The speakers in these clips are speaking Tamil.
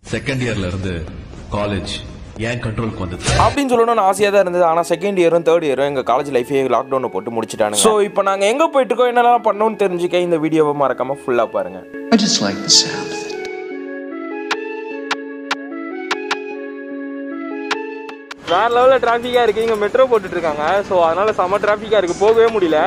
செகண்ட் இயர்ல இருந்து காலேஜ் ஏன் கண்ட்ரோலுக்கு வந்தது அப்படின்னு சொல்லணும்னு ஆசையாக தான் இருந்தது ஆனால் செகண்ட் இயரும் தேர்ட் இயரும் எங்கள் காலேஜ் லைஃபே லாக்டவுனை போட்டு முடிச்சிட்டாங்க ஸோ இப்போ நாங்கள் எங்கே போயிட்டு இருக்கோம் என்னெல்லாம் பண்ணணும்னு தெரிஞ்சுக்க இந்த வீடியோவை மறக்காம ஃபுல்லாக பாருங்க I just like the sound of it. வேற லெவலில் டிராஃபிக்காக இருக்குது இங்கே மெட்ரோ போட்டுட்டு இருக்காங்க ஸோ அதனால செம டிராஃபிக்காக இருக்குது போகவே முடியல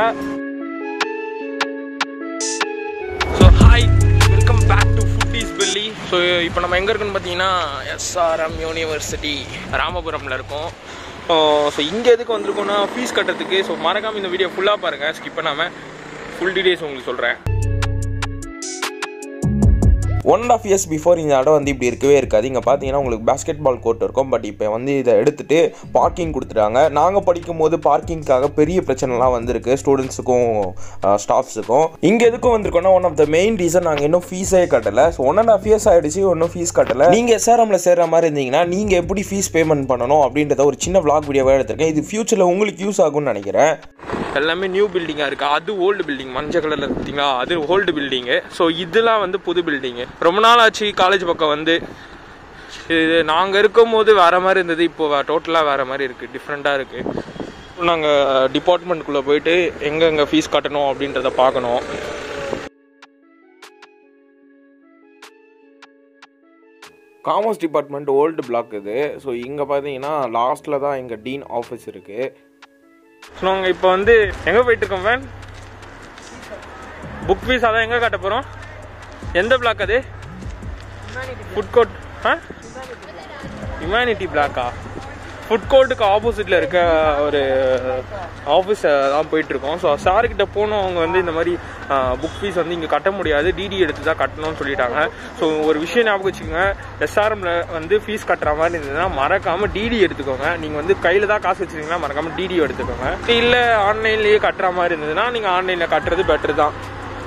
so hi welcome back to Foodies Belly so இப்போ நம்ம எங்கே இருக்குன்னு பார்த்தீங்கன்னா எஸ்ஆர்எம் யூனிவர்சிட்டி ராமபுரமில் இருக்கோம் ஸோ இங்கே எதுக்கு வந்திருக்கோம்னா ஃபீஸ் கட்டுறதுக்கு ஸோ மறக்காமல் இந்த வீடியோ ஃபுல்லாக பாருங்கள் ஸ்கிப் பண்ணாமல் ஃபுல் டீடைல்ஸ் உங்களுக்கு சொல்கிறேன் one and half years before இந்த இடம் வந்து இப்படி இருக்கவே இருக்காது இங்கே பார்த்தீங்கன்னா உங்களுக்கு பாஸ்கெட் பால் கோர்ட் இருக்கும் பட் இப்போ வந்து இதை எடுத்துட்டு பார்க்கிங் கொடுத்துட்டாங்க நாங்கள் படிக்கும் போது பார்க்கிங்காக பெரிய பிரச்சனைலாம் வந்திருக்கு ஸ்டூடெண்ட்ஸுக்கும் ஸ்டாஃப்ஸுக்கும் இங்கே எதுக்கும் வந்திருக்கோம்னா one of the main reason நாங்கள் இன்னும் ஃபீஸே கட்டலை so one and half years ஆகிடுச்சு இன்னும் ஃபீஸ் கட்டலை நீங்கள் எஸ்ஆர்எம்ல சேர்ற மாதிரி இருந்தீங்கன்னா நீங்கள் எப்படி ஃபீஸ் பேமெண்ட் பண்ணணும் அப்படின்றத ஒரு சின்ன vlog வீடியோவாக எடுத்திருக்கேன் இது ஃபியூச்சரில் உங்களுக்கு யூஸ் ஆகும்னு நினைக்கிறேன் எல்லாமே நியூ பில்டிங்காக இருக்குது அது ஓல்டு பில்டிங் மஞ்சள் கலரில் பார்த்தீங்களா அது ஓல்டு பில்டிங்கு ஸோ இதெல்லாம் வந்து புது பில்டிங்கு ரொம்ப நாள் ஆச்சு காலேஜ் பக்கம் வந்து இது நாங்கள் இருக்கும் போது வேறு மாதிரி இருந்தது இப்போ டோட்டலாக வேறு மாதிரி இருக்குது டிஃப்ரெண்ட்டாக இருக்குது நாங்கள் டிபார்ட்மெண்ட்குள்ளே போயிட்டு எங்கெங்கே ஃபீஸ் கட்டணும் அப்படின்றத பார்க்கணும் காமர்ஸ் டிபார்ட்மெண்ட் ஓல்டு பிளாக் இது ஸோ இங்கே பார்த்தீங்கன்னா லாஸ்ட்டில் தான் எங்கள் டீன் ஆஃபீஸ் இருக்குது ஸோ நாங்கள் இப்போ வந்து எங்கே போயிட்டு இருக்கோம் மேன் புக் ஃபீஸ் அதான் எங்கே காட்ட போகிறோம் எந்த பிளாக் அது ஃபுட் கோர்ட் ஆ ஹியூமனிட்டி பிளாக்கா ஃபுட் கோர்ட்டுக்கு ஆப்போசிட்டில் இருக்க ஒரு ஆஃபீஸ் தான் போயிட்டுருக்கோம் ஸோ சார்கிட்ட போனோம் அவங்க வந்து இந்த மாதிரி புக் ஃபீஸ் வந்து இங்கே கட்ட முடியாது டிடி எடுத்து தான் கட்டணும்னு சொல்லிட்டாங்க ஸோ ஒரு விஷயம் ஞாபகம் வச்சுக்கோங்க எஸ்ஆர்எம்ல வந்து ஃபீஸ் கட்டுற மாதிரி இருந்ததுன்னா மறக்காமல் டிடி எடுத்துக்கோங்க நீங்கள் வந்து கையில் தான் காசு வச்சுருக்கீங்கன்னா மறக்காமல் டிடி எடுத்துக்கோங்க இல்லை ஆன்லைன்லேயே கட்டுற மாதிரி இருந்ததுன்னா நீங்கள் ஆன்லைனில் கட்டுறது பெட்டர் தான்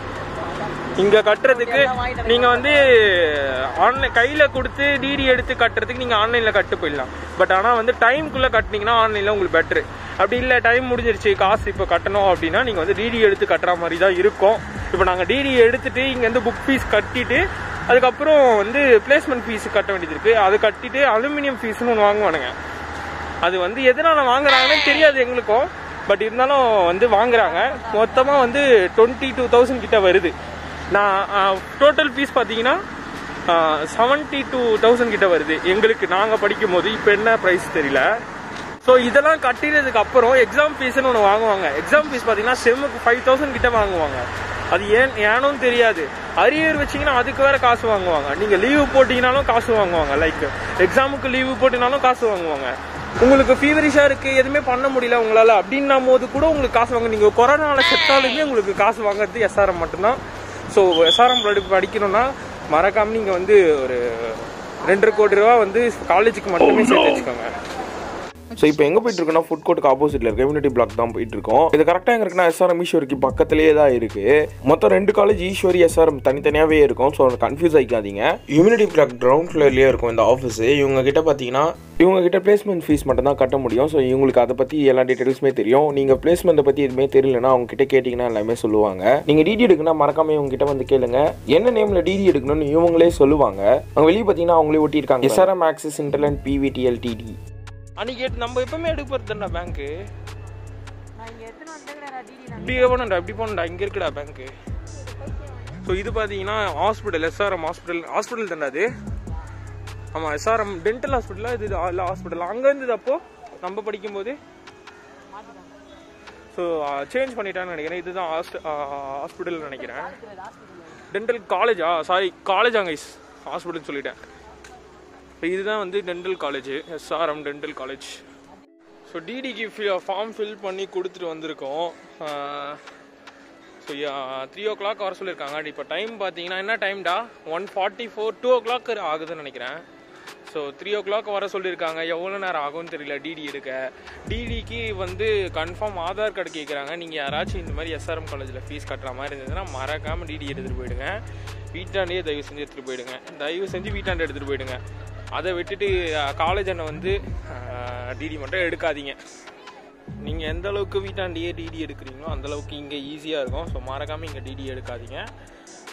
இங்க கட்டுறதுக்கு நீங்க வந்து ஆன்லைன் கையில கொடுத்து டிடி எடுத்து கட்டுறதுக்கு நீங்க ஆன்லைன்ல கட்டு போயிடலாம் பட் ஆனா வந்து டைம்குள்ள கட்டினீங்கன்னா ஆன்லைன்ல உங்களுக்கு பெட்ரு அப்படி இல்லை டைம் முடிஞ்சிருச்சு காசு இப்போ கட்டணும் அப்படின்னா நீங்க வந்து டிடி எடுத்து கட்டுற மாதிரி தான் இருக்கும் இப்போ நாங்கள் டிடி எடுத்துட்டு இங்க இருந்து புக் ஃபீஸ் கட்டிட்டு அதுக்கப்புறம் வந்து பிளேஸ்மெண்ட் ஃபீஸ் கட்ட வேண்டியது இருக்கு அது கட்டிட்டு அலுமினியம் ஃபீஸ்னு ஒன்று வாங்குவானுங்க அது வந்து எதனால வாங்குறாங்கன்னு தெரியாது எங்களுக்கும் பட் இருந்தாலும் வந்து வாங்குறாங்க மொத்தமாக வந்து டுவெண்ட்டி டூ தௌசண்ட் கிட்ட வருது நான் டோட்டல் ஃபீஸ் பார்த்தீங்கன்னா செவன்ட்டி டூ தௌசண்ட் கிட்ட வருது எங்களுக்கு நாங்கள் படிக்கும் போது இப்போ என்ன ப்ரைஸ் தெரியல ஸோ இதெல்லாம் கட்டினதுக்கு அப்புறம் எக்ஸாம் ஃபீஸ்னு ஒன்று வாங்குவாங்க எக்ஸாம் ஃபீஸ் பார்த்தீங்கன்னா செம்முக்கு ஃபைவ் தௌசண்ட் கிட்ட வாங்குவாங்க அது ஏன் ஏனும் தெரியாது அரியர் வச்சிங்கன்னா அதுக்கு வேற காசு வாங்குவாங்க நீங்கள் லீவு போட்டிங்கனாலும் காசு வாங்குவாங்க லைக் எக்ஸாமுக்கு லீவு போட்டினாலும் காசு வாங்குவாங்க உங்களுக்கு ஃபீவரிஷாக இருக்குது எதுவுமே பண்ண முடியல உங்களால் அப்படின்னும் போது கூட உங்களுக்கு காசு வாங்க நீங்கள் கொரோனாவில் செத்தாலுமே உங்களுக்கு காசு வாங்குறது எஸ்ஆர்எம் மட்டும்தான் ஸோ எஸ்ஆர்எம் படி படிக்கணும்னா மறக்காம நீங்கள் வந்து ஒரு ரெண்டரை கோடி ரூபா வந்து காலேஜுக்கு மட்டுமே சேர்த்து வச்சுக்கோங்க ஸோ இப்போ எங்கே போயிட்டு இருக்கோம்னா ஃபுட் கோர்ட்டுக்கு ஆப்போசிட்ல இருக்க கம்யூனிட்டி பிளாக் தான் போயிட்டு இருக்கோம் இது கரெக்டாக எங்க இருக்குன்னா எஸ்ஆர்எம் ஈஸ்வரிக்கு பக்கத்துலேயே தான் இருக்கு மொத்தம் ரெண்டு காலேஜ் ஈஸ்வரி எஸ்ஆர்எம் தனித்தனியாகவே இருக்கும் ஸோ கன்ஃபியூஸ் ஆகிக்காதீங்க யூனிட்டி பிளாக் கிரவுண்ட் ஃப்ளோர்லேயே இருக்கும் இந்த ஆஃபீஸ் இவங்க கிட்ட பார்த்தீங்கன்னா இவங்க கிட்ட பிளேஸ்மெண்ட் ஃபீஸ் மட்டும் தான் கட்ட முடியும் ஸோ இவங்களுக்கு அதை பற்றி எல்லா டீட்டெயில்ஸுமே தெரியும் நீங்கள் பிளேஸ்மெண்ட்டை பற்றி எதுவுமே தெரியலனா அவங்க கிட்ட கேட்டிங்கன்னா எல்லாமே சொல்லுவாங்க நீங்கள் டிடி எடுக்கணும்னா மறக்காம இவங்க கிட்ட வந்து கேளுங்க என்ன நேமில் டிடி எடுக்கணும்னு இவங்களே சொல்லுவாங்க அவங்க வெளியே பார்த்தீங்கன்னா அவங்களே ஒட்டியிருக்காங்க எஸ்ஆர்எம் ஆக்சிஸ் இன்டர்லண்ட் பிவிடிஎல் டிடி அன்னைக்கு நம்ம எப்பவுமே எடுக்க போகிறதுடா பேங்க்கு இப்படி போனண்டா இப்படி போனண்டா இங்கே இருக்குடா பேங்க்கு ஸோ இது பார்த்தீங்கன்னா ஹாஸ்பிட்டல் எஸ்ஆர்எம் ஹாஸ்பிட்டல் ஹாஸ்பிட்டல் தானே அது ஆமாம் எஸ்ஆர்எம் டென்டல் ஹாஸ்பிட்டலா இது இல்லை ஹாஸ்பிட்டல் அங்கே இருந்தது அப்போ நம்ம படிக்கும்போது ஸோ சேஞ்ச் பண்ணிட்டான்னு நினைக்கிறேன் இதுதான் ஹாஸ்பிட்டல் நினைக்கிறேன் டென்டல் காலேஜா சாரி காலேஜ் அங்கே ஹாஸ்பிட்டல் சொல்லிட்டேன் இப்போ இதுதான் வந்து dental college SRM dental college so டிடிக்கு ஃபார்ம் ஃபில் பண்ணி கொடுத்துட்டு வந்திருக்கோம் ஸோ த்ரீ ஓ கிளாக் வர சொல்லியிருக்காங்க இப்போ டைம் பார்த்தீங்கன்னா என்ன டைம்டா one forty four two o'clock ஆகுதுன்னு நினைக்கிறேன் ஸோ த்ரீ ஓ கிளாக் வர சொல்லியிருக்காங்க எவ்வளோ நேரம் ஆகும்னு தெரியல டிடி எடுக்க டிடிக்கு வந்து கன்ஃபார்ம் ஆதார் கார்டு கேட்குறாங்க நீங்கள் யாராச்சும் இந்த மாதிரி எஸ்ஆர்எம் காலேஜில் ஃபீஸ் கட்டுற மாதிரி இருந்ததுன்னா மறக்காமல் டிடி எடுத்துகிட்டு போயிடுங்க வீட்டாண்டே தயவு செஞ்சு எடுத்துகிட்டு போயிடுங்க தயவு செஞ்சு வீட்டாண்டே எடுத்துகிட்டு போயிடுங்க அதை விட்டுட்டு காலேஜ் அண்ணன் வந்து டிடி மட்டும் எடுக்காதீங்க நீங்கள் எந்த அளவுக்கு வீட்டாண்டியே டிடி எடுக்கிறீங்களோ அந்த அளவுக்கு இங்கே ஈஸியாக இருக்கும் ஸோ மறக்காமல் இங்கே டிடி எடுக்காதீங்க ஸோ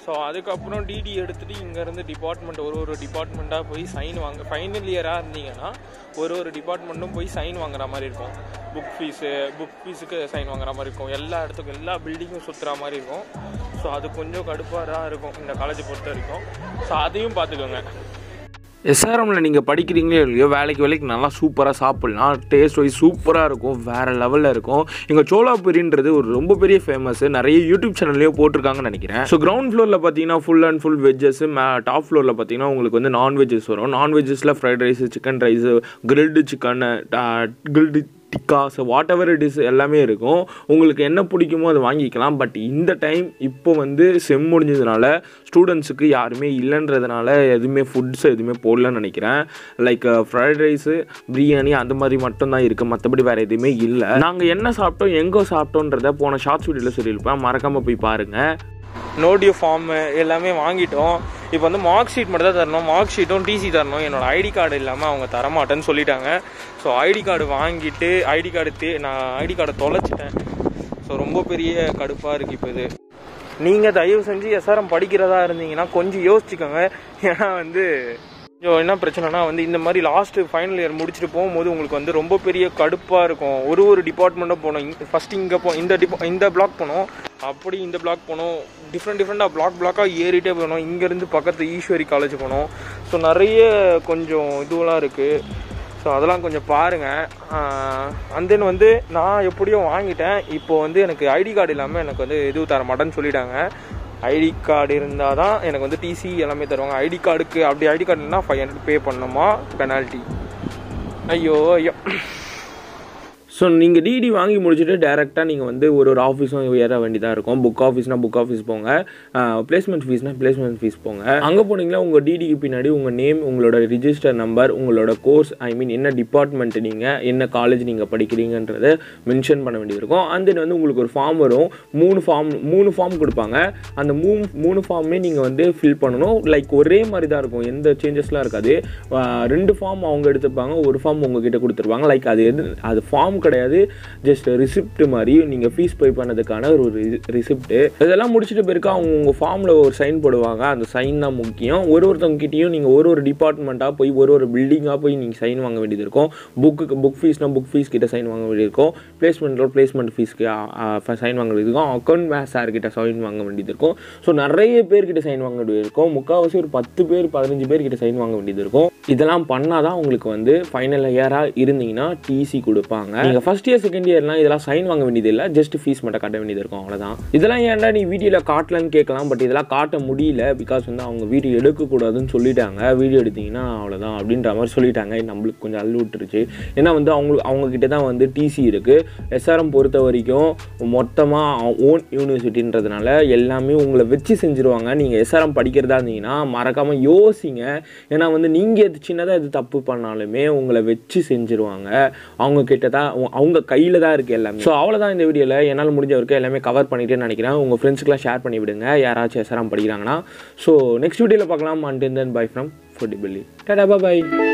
ஸோ அதுக்கப்புறம் டிடி எடுத்துகிட்டு இங்கேருந்து டிபார்ட்மெண்ட் ஒரு ஒரு டிபார்ட்மெண்ட்டாக போய் சைன் வாங்க ஃபைனல் இயராக இருந்தீங்கன்னா ஒரு ஒரு டிபார்ட்மெண்ட்டும் போய் சைன் வாங்குற மாதிரி இருக்கும் புக் ஃபீஸு புக் ஃபீஸுக்கு சைன் வாங்குற மாதிரி இருக்கும் எல்லா இடத்துக்கும் எல்லா பில்டிங்கும் சுற்றுற மாதிரி இருக்கும் ஸோ அது கொஞ்சம் கடுப்பாக தான் இருக்கும் இந்த காலேஜை பொறுத்த வரைக்கும் ஸோ அதையும் பார்த்துக்கோங்க எஸ்ஆர்எம்ல நீங்கள் படிக்கிறீங்களோ இல்லையோ வேலைக்கு வேலைக்கு நல்லா சூப்பராக சாப்பிட்லாம் டேஸ்ட் வைஸ் சூப்பராக இருக்கும் வேறு லெவலில் இருக்கும் எங்கள் சோலாபுரின்றது ஒரு ரொம்ப பெரிய ஃபேமஸ் நிறைய யூடியூப் சேனல்லையும் போட்டிருக்காங்கன்னு நினைக்கிறேன் ஸோ கிரவுண்ட் ஃப்ளோரில் பார்த்தீங்கன்னா full and full vegs top ஃப்ளோரில் பார்த்தீங்கன்னா உங்களுக்கு வந்து நான்வெஜ்ஜஸ் வரும் நான்வெஜ்ஜஸில் fried rice chicken rice grilled chicken grilled tikka so whatever it is எல்லாமே இருக்கும் உங்களுக்கு என்ன பிடிக்குமோ அதை வாங்கிக்கலாம் பட் இந்த டைம் இப்போ வந்து செம் முடிஞ்சதுனால ஸ்டூடெண்ட்ஸுக்கு யாருமே இல்லைன்றதுனால எதுவுமே ஃபுட்ஸ் எதுவுமே போடலன்னு நினைக்கிறேன் லைக் ஃப்ரைட் ரைஸு பிரியாணி அந்த மாதிரி மட்டும்தான் இருக்குது மற்றபடி வேறு எதுவுமே இல்லை நாங்கள் என்ன சாப்பிட்டோம் எங்கே சாப்பிட்டோன்றத போன ஷார்ட்ஸ் வீடியோவில் சொல்லியிருப்பேன் மறக்காமல் போய் பாருங்கள் நோடியோ ஃபார்மு எல்லாமே வாங்கிட்டோம் இப்போ வந்து மார்க் ஷீட் மட்டும் தான் தரணும் மார்க் ஷீட்டும் டிசி தரணும் என்னோட ஐடி கார்டு இல்லாமல் அவங்க தரமாட்டேன்னு சொல்லிட்டாங்க ஸோ ஐடி கார்டு வாங்கிட்டு ஐடி கார்டு தே நான் ஐடி கார்டை தொலைச்சிட்டேன் ஸோ ரொம்ப பெரிய கடுப்பாக இருக்குது இப்போ இது நீங்கள் தயவு செஞ்சு எஸ்ஆர்எம் படிக்கிறதா இருந்தீங்கன்னா கொஞ்சம் யோசிச்சுக்கோங்க ஏன்னா வந்து கொஞ்சம் என்ன பிரச்சனைனா வந்து இந்த மாதிரி லாஸ்ட்டு ஃபைனல் இயர் முடிச்சுட்டு போகும்போது உங்களுக்கு வந்து ரொம்ப பெரிய கடுப்பாக இருக்கும் ஒரு ஒரு டிபார்ட்மெண்ட்டாக போனோம் ஃபஸ்ட்டு இங்கே போ இந்த டிபா இந்த பிளாக் போனோம் அப்படி இந்த பிளாக் போனோம் டிஃப்ரெண்ட் டிஃப்ரெண்ட்டாக பிளாக் பிளாக்காக ஏறிட்டே போனோம் இங்கேருந்து பக்கத்து ஈஸ்வரி காலேஜ் போனோம் ஸோ நிறைய கொஞ்சம் இதுவெல்லாம் இருக்குது ஸோ அதெல்லாம் கொஞ்சம் பாருங்கள் அண்ட் தென் வந்து நான் எப்படியோ வாங்கிட்டேன் இப்போ வந்து எனக்கு ஐடி கார்டு இல்லாமல் எனக்கு வந்து இது தர மாட்டேன்னு சொல்லிட்டாங்க ஐடி கார்டு இருந்தால் தான் எனக்கு வந்து டிசி எல்லாமே தருவாங்க ஐடி கார்டுக்கு அப்படி ஐடி கார்டு இல்லைனா ஃபைவ் ஹண்ட்ரட் பே பண்ணணுமா பெனால்ட்டி ஐயோ ஐயோ ஸோ நீங்கள் டிடி வாங்கி முடிச்சுட்டு டேரெக்டாக நீங்கள் வந்து ஒரு ஒரு ஆஃபீஸும் ஏற வேண்டியதாக இருக்கும் புக் ஆஃபீஸ்னால் புக் ஆஃபீஸ் போங்க பிளேஸ்மெண்ட் ஃபீஸ்னால் பிளேஸ்மெண்ட் ஃபீஸ் போங்க அங்கே போனீங்கன்னா உங்கள் டிடிக்கு பின்னாடி உங்கள் நேம் உங்களோட ரிஜிஸ்டர் நம்பர் உங்களோட கோர்ஸ் ஐ மீன் என்ன டிபார்ட்மெண்ட் நீங்கள் என்ன காலேஜ் நீங்கள் படிக்கிறீங்கன்றதை மென்ஷன் பண்ண வேண்டியது இருக்கும் அண்ட் தென் வந்து உங்களுக்கு ஒரு ஃபார்ம் வரும் மூணு ஃபார்ம் மூணு ஃபார்ம் கொடுப்பாங்க அந்த மூணு மூணு ஃபார்மே நீங்கள் வந்து ஃபில் பண்ணணும் லைக் ஒரே மாதிரி தான் இருக்கும் எந்த சேஞ்சஸ்லாம் இருக்காது ஆஹ் ரெண்டு ஃபார்ம் அவங்க எடுத்துப்பாங்க ஒரு ஃபார்ம் உங்ககிட்ட கொடுத்துருப்பாங்க லைக் அது எது அது ஃபார்ம் கிடையாது ஜஸ்ட் ரிசிப்ட் மாதிரி நீங்கள் ஃபீஸ் பே பண்ணதுக்கான ஒரு ரிசிப்ட் இதெல்லாம் முடிச்சிட்ட பிறகு அவங்க உங்கள் ஃபார்மில் ஒரு சைன் போடுவாங்க அந்த சைன் தான் முக்கியம் ஒரு ஒருத்தவங்க கிட்டேயும் நீங்கள் ஒரு ஒரு டிபார்ட்மெண்ட்டாக போய் ஒரு ஒரு பில்டிங்காக போய் நீங்கள் சைன் வாங்க வேண்டியது இருக்கும் புக்கு புக் ஃபீஸ்னால் புக் ஃபீஸ் கிட்ட சைன் வாங்க வேண்டியது இருக்கும் பிளேஸ்மெண்ட்டில் பிளேஸ்மெண்ட் ஃபீஸ்க்கு சைன் வாங்க வேண்டியது இருக்கும் அக்கௌண்ட் சார் கிட்ட சைன் வாங்க வேண்டியது இருக்கும் ஸோ நிறைய பேர்கிட்ட சைன் வாங்க வேண்டியது இருக்கும் முக்கால்வாசி ஒரு பத்து பேர் பதினஞ்சு பேர் கிட்ட சைன் வாங்க வேண்டியது இருக்கும் இதெல்லாம் பண்ணால் தான் உங்களுக்கு வந்து ஃபைனல் இயராக இருந்தீங்கன்னா டிசி கொடுப்பாங்க நீங்கள் ஃபஸ்ட் இயர் செகண்ட் இயர்லாம் இதெல்லாம் சைன் வாங்க வேண்டியது இல்லை ஜஸ்ட் ஃபீஸ் மட்டும் கட்ட வேண்டியது இருக்கும் அவ்வளோதான் இதெல்லாம் ஏன்டா நீ வீடியோவில் காட்டலன்னு கேட்கலாம் பட் இதெல்லாம் காட்ட முடியல பிகாஸ் வந்து அவங்க வீடியோ எடுக்கக்கூடாதுன்னு சொல்லிட்டாங்க வீடியோ எடுத்தீங்கன்னா அவ்வளோதான் அப்படின்ற மாதிரி சொல்லிட்டாங்க நம்மளுக்கு கொஞ்சம் அள்ளு விட்டுருச்சு ஏன்னா வந்து அவங்களுக்கு அவங்கக்கிட்ட தான் வந்து டிசி இருக்குது எஸ்ஆர்எம் பொறுத்த வரைக்கும் மொத்தமாக ஓன் யூனிவர்சிட்டின்றதுனால எல்லாமே உங்களை வச்சு செஞ்சுருவாங்க நீங்கள் எஸ்ஆர்எம் படிக்கிறதா இருந்தீங்கன்னா மறக்காமல் யோசிங்க ஏன்னா வந்து நீங்கள் எது சின்னதாக எது தப்பு பண்ணாலுமே உங்களை வச்சு செஞ்சுருவாங்க அவங்க கிட்ட தான் உ- அவங்க கையில் தான் இருக்குது எல்லாமே ஸோ அவ்வளோதான் இந்த வீடியோவில் என்னால் முடிஞ்ச வரைக்கும் எல்லாமே கவர் பண்ணிட்டேன்னு நினைக்கிறேன் உங்கள் ஃப்ரெண்ட்ஸ்க்குலாம் ஷேர் பண்ணி விடுங்க யாராச்சும் எஸ்ஆர்எம் படிக்கிறாங்கன்னா ஸோ நெக்ஸ்ட் வீடியோவில் பார்க்கலாம் and then bye from Food Belly tata bye